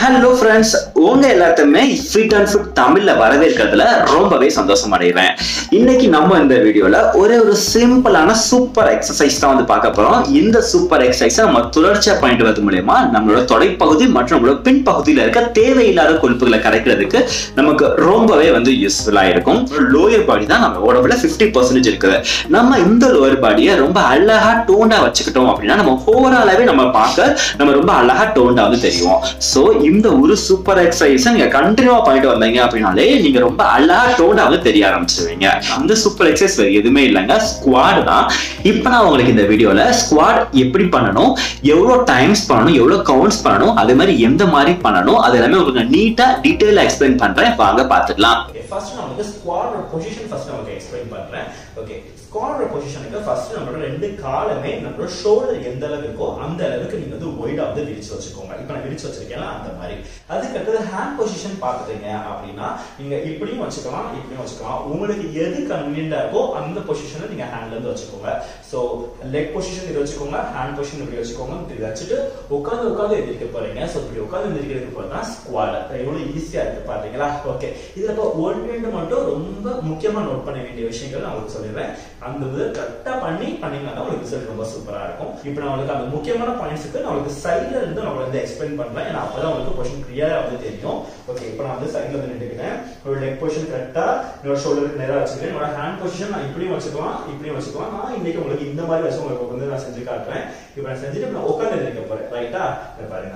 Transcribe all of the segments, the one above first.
hello friends உங்க எல்லாத்தையுமே fit and fit தமிழ்ல வரவேற்கிறதுல ரொம்பவே சந்தோஷம் அடைகிறேன் இன்னைக்கு நம்ம இந்த வீடியோல ஒரே ஒரு சிம்பிளான சூப்பர் எக்ஸசைஸ் தான் வந்து பார்க்க போறோம் இந்த சூப்பர் எக்ஸசைஸை நம்ம தொடர்ச்சியா பண்ணிட்டு வரது மூலயமா நம்மளோட தொடைப்பகுதி மற்றும் நம்மளோட பின்பகுதியில இருக்க தேவையில்லாத கொழுப்புகளை கரைக்கிறதுக்கு நமக்கு ரொம்பவே வந்து யூஸ்ஃபுல்லா இருக்கும் லோயர் பாடி தான் நம்ம உடம்புல ஃபிஃப்டி பர்சன்டேஜ் இருக்குது நம்ம இந்த லோயர் பாடியை ரொம்ப அழகா டோண்டா வச்சுக்கிட்டோம் அப்படின்னா நம்ம ஓவராலாவே நம்ம பார்க்க நம்ம ரொம்ப அழகா டோண்டா வந்து தெரியும் ஸோ இந்த ஒரு சூப்பர் எக்ஸசைஸை நீங்க கண்டினியூவா பண்ணிட்டு வந்தீங்க அப்படின்னாலே நீங்க ரொம்ப அழகா டோண்டா வந்து தெரிய ஆரம்பிச்சிருவீங்க அந்த சூப்பர் எக்ஸசைஸ் வேற எதுவுமே இல்லைங்க ஸ்குவாட் தான் இப்போ நான் உங்களுக்கு இந்த வீடியோல ஸ்குவாட் எப்படி பண்ணணும் எவ்வளோ டைம்ஸ் பண்ணணும் எவ்வளோ கவுண்ட்ஸ் பண்ணணும் அதே மாதிரி எந்த மாதிரி பண்ணணும் அது எல்லாமே உங்களுக்கு நீட்டா டீட்டெயிலாக எக்ஸ்பிளைன் பண்றேன் வாங்க பார்த்துக்கலாம் ஃபர்ஸ்ட் நான் வந்து ஸ்குவாடோட பொசிஷன் ஃபர்ஸ்ட் நமக்கு எக்ஸ்பிளைன் பண்றேன் ஓகே ஸ்குவாடோட பொசிஷனுக்கு ஃபர்ஸ்ட் நம்மளோட ரெண்டு காலுமே நம்மளோட ஷோல்டர் எந்த அளவுக்கு இருக்கோ அந்த அளவுக்கு நீங்க வந்து ஒய்டா வந்து விரிச்சு வச்சுக்கோங்க இப்போ நான் விரிச்சு வச்சிருக்கேன் அந்த மாதிரி அதுக்கு அடுத்தது ஹேண்ட் பொசிஷன் பாத்துட்டீங்க அப்படின்னா நீங்க இப்படியும் வச்சுக்கலாம் இப்படியும் வச்சுக்கலாம் உங்களுக்கு எது கன்வீனியன்டா இருக்கோ அந்த பொசிஷனை நீங்க ஹேண்ட்ல இருந்து வச்சுக்கோங்க ஸோ லெக் பொசிஷன் இது வச்சுக்கோங்க ஹேண்ட் பொசிஷன் இப்படி வச்சுக்கோங்க இப்படி வச்சுட்டு உட்காந்து உட்காந்து எதிர்க்க போறீங்க ஸோ இப்படி உட்காந்து எதிர்க்கிறதுக்கு போறதா ஸ்குவாட் எவ்வளவு ஈஸியா இருக்கு பாத்தீங்களா ஓகே இதுல இப்போ ஒன் ரெண்டு மட்டும் ரொம்ப முக்கியமா நோட் பண்ண வேண்டிய விஷயங்கள் நான் உங்களுக்கு சொல்லிடுறேன் அந்த இது கரெக்டா பண்ணி பண்ணீங்கன்னா தான் உங்களுக்கு ரிசல்ட் ரொம்ப சூப்பரா இருக்கும் இப்போ நான் உங்களுக்கு அந்த முக்கியமான பாயிண்ட்ஸ்க்கு நான் உங்களுக்கு சைட்ல இருந்து நான் உங்களுக்கு எக்ஸ்பிளைன் பண்றேன் ஏன்னா அப்பதான் உங்களுக்கு கொஸ்டின் கிளியரா வந்து தெரியும் ஓகே இப்போ நான் வந்து சைட்ல இருந்து நின்றுக்கிட்டேன் ஒரு லெக் பொசிஷன் கரெக்டா என்னோட ஷோல்டருக்கு நேரா வச்சுக்கிறேன் என்னோட ஹேண்ட் பொசிஷன் நான் இப்படியும் வச்சுக்கலாம் இப்படியும் வச்சுக்கலாம் நான் இன்னைக்கு உங்களுக்கு இந்த மாதிரி வச்சு உங்களுக்கு வந்து நான் செஞ்சு காட்டுறேன் இப்போ நான் செஞ்சுட்டு நான் உட்காந்து இருக்க போறேன் ரைட்டா பாருங்க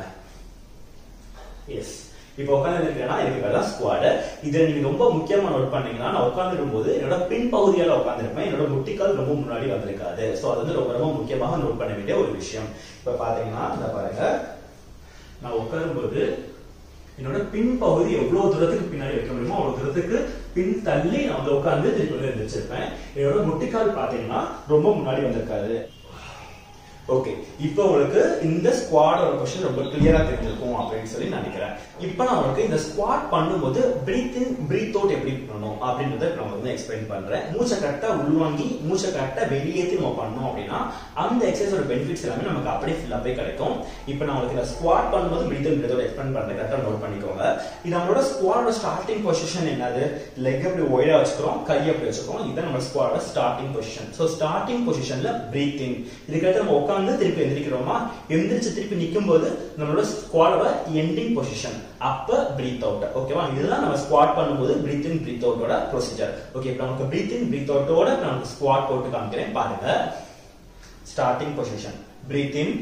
எஸ் இப்போ உட்காந்து இருக்கேன்னா இதுக்கு பேர் தான் ஸ்குவாடு இதை நீங்க ரொம்ப முக்கியமா நோட் பண்ணீங்கன்னா நான் உட்காந்துருக்கும் போது என்னோட பின் பகுதியால உட்காந்துருப்பேன் என்னோட முட்டிக்கால் ரொம்ப முன்னாடி வந்திருக்காது ஸோ அது வந்து ரொம்ப ரொம்ப முக்கியமாக நோட் பண்ண வேண்டிய ஒரு விஷயம் இப்போ பாத்தீங்கன்னா இந்த பாருங்க நான் உட்காரும்போது என்னோட பின் பகுதி எவ்வளவு தூரத்துக்கு பின்னாடி வைக்க முடியுமோ அவ்வளவு தூரத்துக்கு பின் தள்ளி நான் வந்து உட்காந்து திருப்பி வந்து எழுந்திரிச்சிருப்பேன் என்னோட முட்டிக்கால் பாத்தீங்கன்னா ரொம்ப முன்னாடி வந்திருக்காது ஓகே இப்போ உங்களுக்கு இந்த ஸ்குவாடோட கொஸ்டின் ரொம்ப கிளியரா தெரிஞ்சிருக்கும் அப்படின்னு சொல்லி நினைக்கிறேன் இப்போ நான் உங்களுக்கு இந்த ஸ்குவாட் பண்ணும்போது பிரீத் இன் பிரீத் அவுட் எப்படி பண்ணணும் அப்படின்றத நான் வந்து எக்ஸ்பிளைன் பண்றேன் மூச்சை கரெக்டா உள்வாங்கி மூச்சை கரெக்டா வெளியேற்றி நம்ம பண்ணோம் அப்படின்னா அந்த எக்ஸசைஸோட பெனிஃபிட்ஸ் எல்லாமே நமக்கு அப்படியே ஃபில்லாப்பே கிடைக்கும் இப்போ நான் உங்களுக்கு இந்த ஸ்குவாட் பண்ணும்போது பிரீத் இன் பிரீத் எக்ஸ்பிளைன் பண்றேன் கரெக்டா நோட் பண்ணிக்கோங்க இது நம்மளோட ஸ்குவாடோட ஸ்டார்டிங் பொசிஷன் என்னது லெக் அப்படி ஒய்டா வச்சுக்கிறோம் கை அப்படி வச்சுக்கிறோம் இதுதான் நம்ம ஸ்குவாடோட ஸ்டார்டிங் பொசிஷன் ஸோ ஸ்டார்டிங் பொசிஷன்ல பிரீத் இன் இதுக்கடுத்து நம்ம உட்காந்து திருப்பி எந்திரிக்கிறோமா எந்திரிச்சு திருப்பி நிற்கும் போது நம்மளோட ஸ்குவாடோட எண்டிங் பொசிஷன் அப்ப பிரீத் அவுட் ஓகேவா இதுதான் நம்ம ஸ்குவாட் பண்ணும்போது பிரீத் இன் பிரீத் அவுட்டோட ப்ரொசீஜர் ஓகே இப்போ நமக்கு பிரீத் இன் பிரீத் அவுட்டோட நமக்கு ஸ்குவாட் போட்டு காமிக்கிறேன் பாருங்க starting position breathe in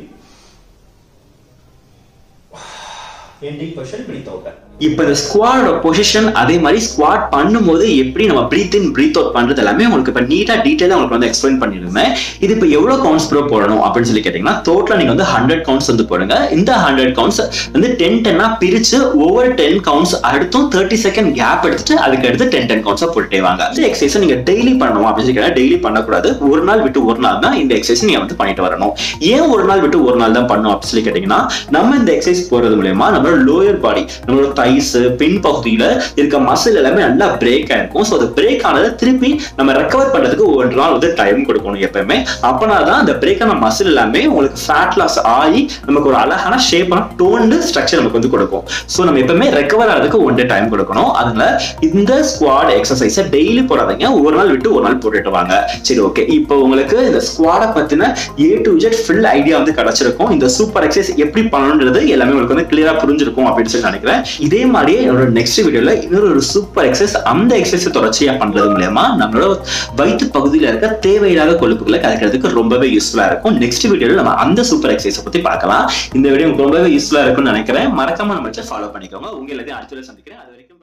ending position breathe out இப்போ இந்த ஸ்குவாடோட பொசிஷன் அதே மாதிரி ஸ்குவாட் பண்ணும்போது எப்படி நம்ம பிரீத் இன் பிரீத் அவுட் பண்றது எல்லாமே உங்களுக்கு இப்போ நீட்டா டீட்டெயிலாக உங்களுக்கு வந்து எக்ஸ்பிளைன் பண்ணிருந்தேன் இது இப்போ எவ்வளோ கவுண்ட்ஸ் ப்ரோ போடணும் அப்படின்னு சொல்லி கேட்டீங்கன்னா டோட்டலாக நீங்க வந்து ஹண்ட்ரட் கவுண்ட்ஸ் வந்து போடுங்க இந்த ஹண்ட்ரட் கவுண்ட்ஸ் வந்து டென் டென்னா பிரிச்சு ஒவ்வொரு டென் கவுண்ட்ஸ் அடுத்தும் தேர்ட்டி செகண்ட் கேப் எடுத்துட்டு அதுக்கு அடுத்து டென் டென் கவுண்ட்ஸா போட்டுட்டே வாங்க இந்த எக்ஸசைஸ் நீங்க டெய்லி பண்ணணும் அப்படின்னு சொல்லி கேட்டா டெய்லி பண்ணக்கூடாது ஒரு நாள் விட்டு ஒரு நாள் தான் இந்த எக்ஸசைஸ் நீங்க வந்து பண்ணிட்டு வரணும் ஏன் ஒரு நாள் விட்டு ஒரு நாள் தான் பண்ணணும் அப்படின்னு சொல்லி கேட்டீங்கன்னா நம்ம இந்த எக்ஸசைஸ் போறது மூலயமா நம்மளோட லோயர் பாடி நம்மளோட தைஸ் பின் பகுதியில இருக்க மசில் எல்லாமே நல்லா பிரேக் ஆயிருக்கும் ஸோ அது பிரேக் ஆனதை திருப்பி நம்ம ரெக்கவர் பண்றதுக்கு ஒரு நாள் வந்து டைம் கொடுக்கணும் எப்பவுமே அப்பனா தான் அந்த பிரேக் ஆன மசில் எல்லாமே உங்களுக்கு ஃபேட் லாஸ் ஆகி நமக்கு ஒரு அழகான ஷேப்பான டோன்டு ஸ்ட்ரக்சர் நமக்கு வந்து கொடுக்கும் ஸோ நம்ம எப்பவுமே ரெக்கவர் ஆகிறதுக்கு ஒன் டே டைம் கொடுக்கணும் அதனால இந்த ஸ்குவாட் எக்ஸசைஸை டெய்லி போடாதீங்க ஒரு நாள் விட்டு ஒரு நாள் போட்டுட்டு வாங்க சரி ஓகே இப்போ உங்களுக்கு இந்த ஸ்குவாடை பத்தின A to Z full idea வந்து கிடைச்சிருக்கும் இந்த சூப்பர் எக்ஸசைஸ் எப்படி பண்ணணுன்றது எல்லாமே உங்களுக்கு வந்து கிளியரா புரிஞ்சிருக்கும் அப்படின்னு சொல்லி நினைக்கிறேன் இதே மாதிரியே என்னோட நெக்ஸ்ட் வீடியோல இன்னொரு ஒரு சூப்பர் எக்ஸசைஸ் அந்த எக்ஸசைஸ் தொடர்ச்சியா பண்றது மூலயமா நம்மளோட வயிற்று பகுதியில் இருக்க தேவையில்லாத கொழுப்புகளை கலைக்கிறதுக்கு ரொம்பவே யூஸ்ஃபுல்லா இருக்கும் நெக்ஸ்ட் வீடியோல நம்ம அந்த சூப்பர் எக்ஸசைஸ் பத்தி பார்க்கலாம் இந்த வீடியோ உங்களுக்கு ரொம்பவே யூஸ்ஃபுல்லா இருக்கும்னு நினைக்கிறேன் மறக்காம நம்ம ஃபாலோ பண்ணிக்கோங்க உங்க எல்லாத்தையும் அடுத்த சந்திக்கிறேன் அது வரைக்கும்